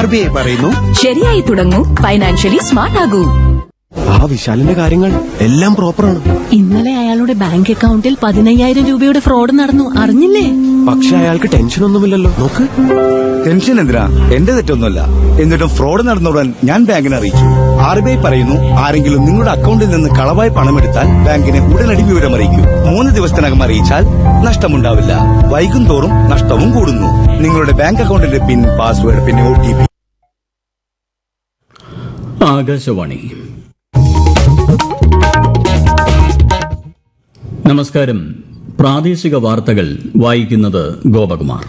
R B I പറയുന്നു ശരിയായി തുടങ്ങൂ financially smart ആകൂ ആ വിശാലിന്റെ കാര്യങ്ങൾ എല്ലാം പ്രോപ്പറാണ് ഇന്നലെ അയാളുടെ ബാങ്ക് അക്കൗണ്ടിൽ പതിനയ്യായിരം രൂപയുടെ ഫ്രോഡ് നടന്നു അറിഞ്ഞില്ലേ പക്ഷെ അയാൾക്ക് ടെൻഷൻ ഒന്നുമില്ലല്ലോ നോക്ക് ടെൻഷൻ എന്തിനാ എന്റെ തെറ്റൊന്നുമല്ല എന്നിട്ടും ഫ്രോഡ് നടന്നുടൻ ഞാൻ ബാങ്കിനെ അറിയിച്ചു ആർ ബി ഐ പറയുന്നു ആരെങ്കിലും നിങ്ങളുടെ അക്കൗണ്ടിൽ നിന്ന് കളവായി പണമെടുത്താൽ ബാങ്കിനെ ഉടനടി വിവരം അറിയിക്കൂ മൂന്ന് ദിവസത്തിനകം അറിയിച്ചാൽ നഷ്ടമുണ്ടാവില്ല വൈകും തോറും നഷ്ടവും കൂടുന്നു നിങ്ങളുടെ ബാങ്ക് അക്കൗണ്ടിന്റെ പിൻ പാസ്വേഡ് പിന്നെ ഒ ടി പി ആകാശവാണി നമസ്കാരം പ്രാദേശിക വാർത്തകൾ വായിക്കുന്നത് ഗോപകുമാർ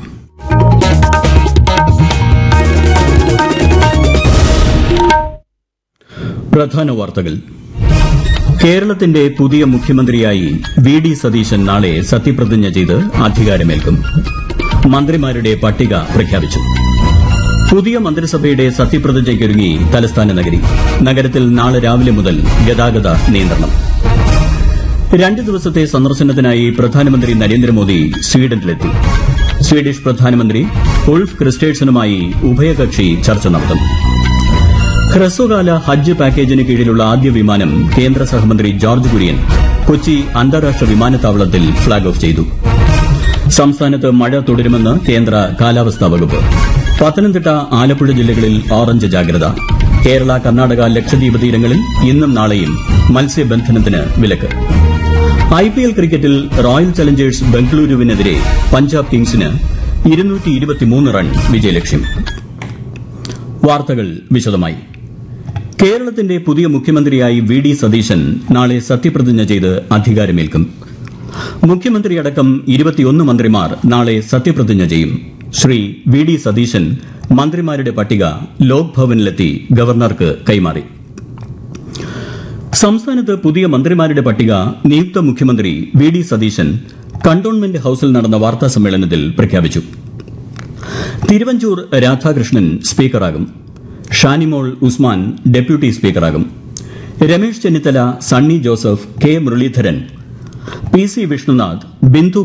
പ്രധാന വാർത്തകൾ കേരളത്തിന്റെ പുതിയ മുഖ്യമന്ത്രിയായി വി ഡി സതീശൻ നാളെ സത്യപ്രതിജ്ഞ ചെയ്ത് അധികാരമേൽക്കും മന്ത്രിമാരുടെ പട്ടിക പ്രഖ്യാപിച്ചു പുതിയ മന്ത്രിസഭയുടെ സത്യപ്രതിജ്ഞയ്ക്കൊരുങ്ങി തലസ്ഥാന നഗരി നഗരത്തിൽ നാളെ രാവിലെ മുതൽ ഗതാഗത നിയന്ത്രണം രണ്ട് ദിവസത്തെ സന്ദർശനത്തിനായി പ്രധാനമന്ത്രി നരേന്ദ്രമോദി സ്വീഡനിലെത്തി സ്വീഡിഷ് പ്രധാനമന്ത്രി ഉൾഫ് ക്രിസ്റ്റേഴ്സനുമായി ഉഭയകക്ഷി ചർച്ച നടത്തും ഹ്രസ്വകാല ഹജ്ജ് പാക്കേജിന് കീഴിലുള്ള ആദ്യ വിമാനം കേന്ദ്ര സഹമന്ത്രി ജോർജ് കുര്യൻ കൊച്ചി അന്താരാഷ്ട്ര വിമാനത്താവളത്തിൽ ഫ്ളാഗ് ഓഫ് ചെയ്തു സംസ്ഥാനത്ത് മഴ തുടരുമെന്ന് കേന്ദ്ര കാലാവസ്ഥാ വകുപ്പ് പത്തനംതിട്ട ആലപ്പുഴ ജില്ലകളിൽ ഓറഞ്ച് ജാഗ്രത കേരള കർണാടക ലക്ഷദ്വീപ് തീരങ്ങളിൽ ഇന്നും നാളെയും മത്സ്യബന്ധനത്തിന് വിലക്ക് ഐപിഎൽ ക്രിക്കറ്റിൽ റോയൽ ചലഞ്ചേഴ്സ് ബംഗളൂരുവിനെതിരെ പഞ്ചാബ് കിങ്സിന് റൺ വിജയലക്ഷ്യം വാർത്തകൾ വിശദമായി കേരളത്തിന്റെ പുതിയ മുഖ്യമന്ത്രിയായി വി ഡി സതീശൻ നാളെ സത്യപ്രതിജ്ഞ ചെയ്ത് അധികാരമേൽക്കും മുഖ്യമന്ത്രിയടക്കം ഇരുപത്തിയൊന്ന് മന്ത്രിമാർ നാളെ സത്യപ്രതിജ്ഞ ചെയ്യും ശ്രീ വി ഡി സതീശൻ മന്ത്രിമാരുടെ പട്ടിക ലോക് ഭവനിലെത്തി ഗവർണർക്ക് കൈമാറി സംസ്ഥാനത്ത് പുതിയ മന്ത്രിമാരുടെ പട്ടിക നിയുക്ത മുഖ്യമന്ത്രി വി ഡി സതീശൻ കണ്ടോൺമെന്റ് ഹൌസിൽ നടന്ന വാർത്താ സമ്മേളനത്തിൽ പ്രഖ്യാപിച്ചു തിരുവഞ്ചൂർ രാധാകൃഷ്ണൻ സ്പീക്കറാകും ഷാനിമോൾ ഉസ്മാൻ ഡെപ്യൂട്ടി സ്പീക്കറാകും Ramesh Chennithala Sunny Joseph K Muraleedharan P C Vishnunath Bindu